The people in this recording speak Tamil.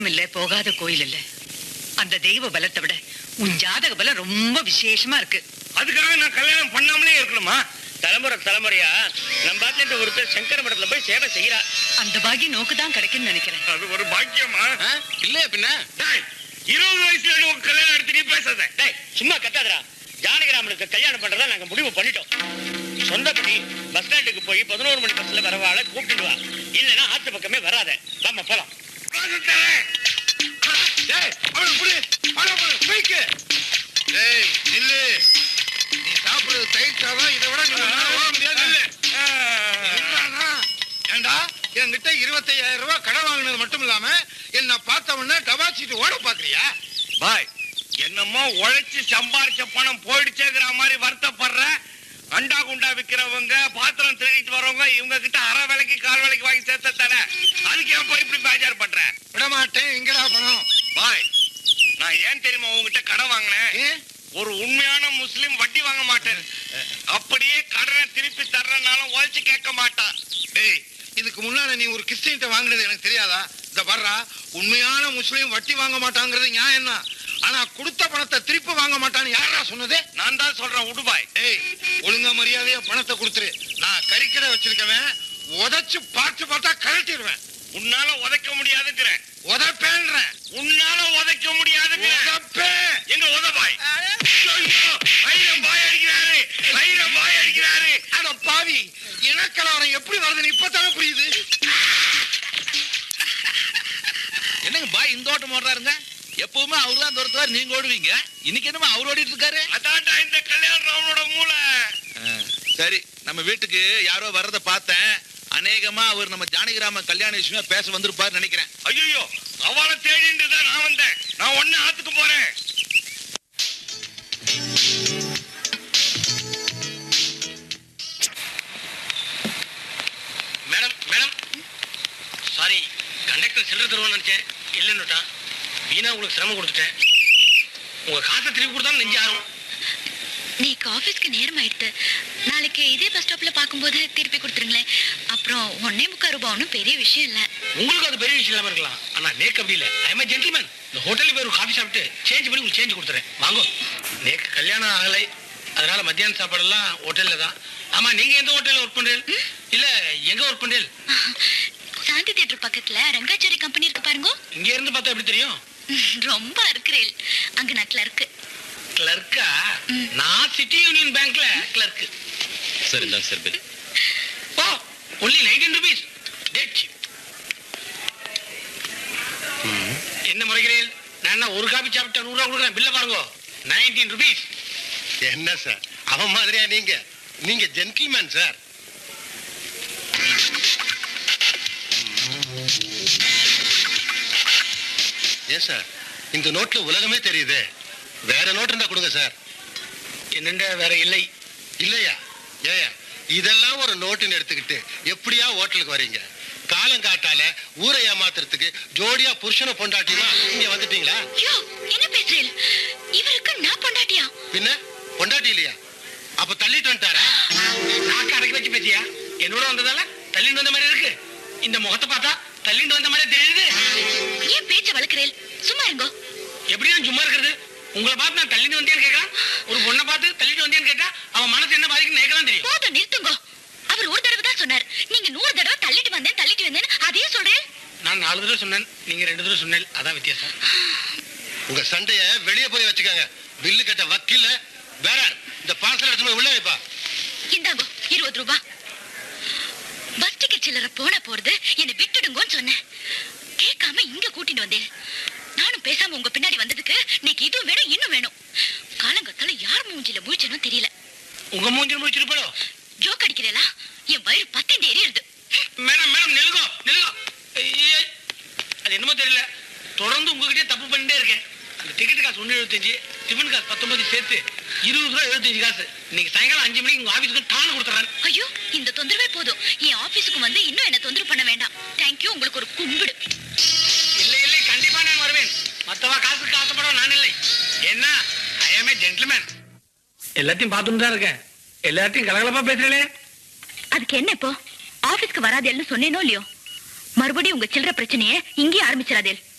இல்ல போகாத கோயில் இல்ல அந்த தெய்வ பலத்தை விட உன் ஜாதக பலம் ரொம்ப விசேஷமா இருக்கு அதுக்காக நான் கல்யாணம் பண்ணாமலே இருக்கணுமா தலைமுறை தலைமுறையா நம்ம பாத்துல ஒருத்தர் சங்கர மடத்துல போய் சேவை செய்யறா அந்த பாக்கியம் நோக்கு தான் கிடைக்கும்னு நினைக்கிறேன் அது ஒரு பாக்கியமா இல்ல பின்ன டேய், இருபது வயசுல நீ உன் கல்யாணம் எடுத்து நீ பேசாத டேய் சும்மா கத்தாதடா ஜானகிராமனுக்கு கல்யாணம் பண்றதா நாங்க முடிவு பண்ணிட்டோம் சொந்தப்படி பஸ் ஸ்டாண்டுக்கு போய் பதினோரு மணி பஸ்ல வரவாள கூப்பிட்டு வா இல்லனா ஆத்து பக்கமே வராத வாமா போலாம் டேய் அவன புடி அவன புடி பைக்கு டேய் நில்லு நீ சாப்பிடுறது தயிர் சாதம் இதை விட நீ உன்னால ஓட முடியாது நில்லு என்னடா? ஏண்டா என்கிட்ட இருபத்தையாயிரம் ரூபாய் கடன் வாங்கினது மட்டும் இல்லாம என்ன பார்த்த உடனே டபாச்சிட்டு ஓட பாக்குறியா பாய் என்னமோ உழைச்சு சம்பாரிச்ச பணம் போயிடுச்சேங்கிற மாதிரி வருத்தப்படுற அண்டா குண்டா விக்கிறவங்க பாத்திரம் திருடிட்டு வரவங்க இவங்க கிட்ட அரை விலைக்கு கால் விலைக்கு வாங்கி சேர்த்த தானே அதுக்கு ஏன் போய் இப்படி பேஜார் பண்ற விட மாட்டேன் எங்கடா பணம் பாய் நான் ஏன் தெரியுமா உங்ககிட்ட கடன் வாங்கினேன் ஏன்? ஒரு உண்மையான முஸ்லிம் வட்டி வாங்க மாட்டேன் அப்படியே கடனை திருப்பி தர்றனாலும் உழைச்சு கேட்க மாட்டான் டேய் இதுக்கு முன்னால நீ ஒரு கிறிஸ்டின்ட்ட வாங்கினது எனக்கு தெரியாதா இந்த வர்றா உண்மையான முஸ்லீம் வட்டி வாங்க மாட்டாங்கிறது நியாயம் என்ன ஆனா கொடுத்த பணத்தை திருப்பி வாங்க மாட்டான்னு யாரா சொன்னது நான் தான் சொல்றேன் உடுபாய் டேய் ஒழுங்க மரியாதையா பணத்தை கொடுத்துரு நான் கறிக்கடை வச்சிருக்கவன் உதைச்சு பார்த்து பார்த்தா கழட்டிடுவேன் உன்னால உதைக்க முடியாதுங்கிறேன் உதைப்பேன்றேன் உன்னால உதைக்க முடியாதுங்கிறேன் உதைப்பேன் எங்க உதபாய் ஐயோ, வைரம் பாய் அடிக்கிறாரு வைரம் பாய் அடிக்கிறாரு அட பாவி இனக்கலவரம் எப்படி வருதுன்னு இப்பதானே புரியுது என்னங்க பாய் இந்த ஓட்டம் ஓடுறாருங்க எப்பவுமே அவரு தான் துரத்துவார் நீங்க ஓடுவீங்க இன்னைக்கு என்னமோ அவர் ஓடிட்டு இருக்காரு அதான்டா இந்த கல்யாண ராமனோட மூளை சரி நம்ம வீட்டுக்கு யாரோ வர்றத பார்த்தேன் அநேகமா அவர் நம்ம ஜானகிராம கல்யாண விஷயமா பேச வந்திருப்பாரு நினைக்கிறேன் ஐயோ அவளை தேடிட்டு தான் நான் வந்தேன் நான் ஒண்ணு ஆத்துக்கு போறேன் மேடம் மேடம் சாரி கண்டக்டர் சில்லறை தருவான்னு நினைச்சேன் இல்லைன்னுட்டான் வீணா உங்களுக்கு சிரமம் கொடுத்துட்டேன் உங்க காசை திருப்பி கொடுத்தா நெஞ்சு ஆறும் நீக்கு ஆபீஸ்க்கு நேரம் ஆயிடுத்து நாளைக்கு இதே பஸ் ஸ்டாப்ல பாக்கும்போது திருப்பி கொடுத்துருங்களேன் அப்புறம் ஒன்னே முக்கால் ரூபாய் ஒன்றும் பெரிய விஷயம் இல்ல உங்களுக்கு அது பெரிய விஷயம் இல்லாம இருக்கலாம் ஆனா நேக்கு அப்படி இல்ல ஐ எம் ஜென்டில்மேன் இந்த ஹோட்டலுக்கு போய் ஒரு காஃபி சாப்பிட்டு சேஞ்ச் பண்ணி உங்களுக்கு சேஞ்ச் கொடுத்துறேன் வாங்கோ நேக்கு கல்யாணம் ஆகலை அதனால மத்தியான சாப்பாடு எல்லாம் ஹோட்டல்ல தான் ஆமா நீங்க எந்த ஹோட்டல்ல ஒர்க் பண்றீங்க இல்ல எங்க ஒர்க் பண்றீங்க சாந்தி தியேட்டர் பக்கத்துல ரங்காச்சாரி கம்பெனி இருக்கு பாருங்க இங்க இருந்து பார்த்தா எப்படி தெரியும் ரொம்ப இருக்கிறேன் அங்க நான் கிளர்க்கு கிளர்க்கா ம். நான் சிட்டி யூனியன் பேங்க்ல கிளர்க் சரி தான் sir bill oh only nineteen rupees date என்ன முறைகிறீர்கள் நான் என்ன ஒரு காபி சாப்பிட்டா நூறு ரூபா கொடுக்குறேன் பில்ல பாருங்க நைன்டீன் ருபீஸ் என்ன சார் அவன் மாதிரியா நீங்க நீங்க ஜென்டில்மேன் சார் ஏன் சார் இந்த நோட்ல உலகமே தெரியுதே வேற நோட் இருந்தா கொடுங்க சார் என்னண்ட வேற இல்லை இல்லையா ஏயா இதெல்லாம் ஒரு நோட்டுன்னு எடுத்துக்கிட்டு எப்படியா ஹோட்டலுக்கு வரீங்க காலம் காட்டால ஊரை ஏமாத்துறதுக்கு ஜோடியா புருஷனை பொண்டாட்டியுமா இங்க வந்துட்டீங்களா யோ என்ன பேசுறீள் இவருக்கு நான் பொண்டாட்டியா பின்ன பொண்டாட்டி இல்லையா அப்ப தள்ளிட்டு வந்துட்டாரா நாக்கு அடக்கி வச்சு பேசியா என்னோட வந்ததால தள்ளிட்டு வந்த மாதிரி இருக்கு இந்த முகத்தை பார்த்தா தள்ளிட்டு வந்த மாதிரி தெரியுது ஏன் பேச்ச வளர்க்கிறேள் சும்மா இருங்கோ எப்படி நான் சும்மா இருக்கிறது உங்களை பார்த்து நான் தள்ளிட்டு வந்தேன்னு கேட்கறான் ஒரு பொண்ணை பார்த்து தள்ளிட்டு வந்தேன்னு கேட்டா அவன் மனசு என்ன பாதிக்குன்னு எனக்கு தான் தெரியும் போதும் நிறுத்துங்கோ அவர் ஒரு தடவை தான் சொன்னார் நீங்க நூறு தடவை தள்ளிட்டு வந்தேன் தள்ளிட்டு வந்தேன் அதே சொல்றேன் நான் நாலு தடவை சொன்னேன் நீங்க ரெண்டு தடவை சொன்னேன் அதான் வித்தியாசம் உங்க சண்டைய வெளியே போய் வச்சுக்கோங்க பில்லு கட்ட வக்கீல்ல வேற இந்த பார்சல் எடுத்து போய் உள்ள வைப்பா இந்தாங்கோ இருபது ரூபாய் பஸ் டிக்கெட் சில்லற போன போறது என்னை விட்டுடுங்கோன்னு சொன்னேன் கேட்காம இங்க கூட்டிட்டு வந்தேன் நானும் பேசாம உங்க பின்னாடி வந்ததுக்கு இன்னைக்கு இதுவும் வேணும் இன்னும் வேணும் காலங்கத்தால யார் மூஞ்சில முழிச்சனும் தெரியல உங்க மூஞ்சில் முடிச்சிருப்பாளோ ஜோக் அடிக்கிறேளா என் வயிறு பத்திண்டு எரியுது மேடம் மேடம் நெலுங்கோ நெலுங்கோ ஐயே. அது என்னமோ தெரியல தொடர்ந்து உங்ககிட்டயே தப்பு பண்ணிட்டே இருக்கேன் அந்த டிக்கெட் காசு ஒன்று எழுபத்தஞ்சு டிஃபன் காசு பத்தொன்பது சேர்த்து இருபது ரூபா எழுபத்தஞ்சு காசு இன்னைக்கு சாயங்காலம் அஞ்சு மணிக்கு உங்க ஆபீஸ்க்கு டான் கொடுத்துறேன் ஐயோ இந்த தொந்தரவே போதும் என் ஆபீஸுக்கு வந்து இன்னும் என்ன தொந்தரவு பண்ண வேண்டாம் தேங்க்யூ உங்களுக்கு ஒரு கும்பிடு இல்லை இல்லை கண்டிப்பா நான் வருவேன் மத்தவா காசுக்கு ஆசைப்பட நான் இல்லை என்ன ஐ ஆம் ஏ ஜென்டில்மேன் எல்லாத்தையும் பார்த்துட்டு தான் இருக்கேன் எல்லாத்தையும் கலகலப்பா பேசுறேன் அதுக்கு என்ன இப்போ ஆபீஸ்க்கு வராதேன்னு சொன்னேனோ இல்லையோ மறுபடியும் உங்க சில்லற பிரச்சனையை இங்கேயே ஆரம்பிச்சிடாதே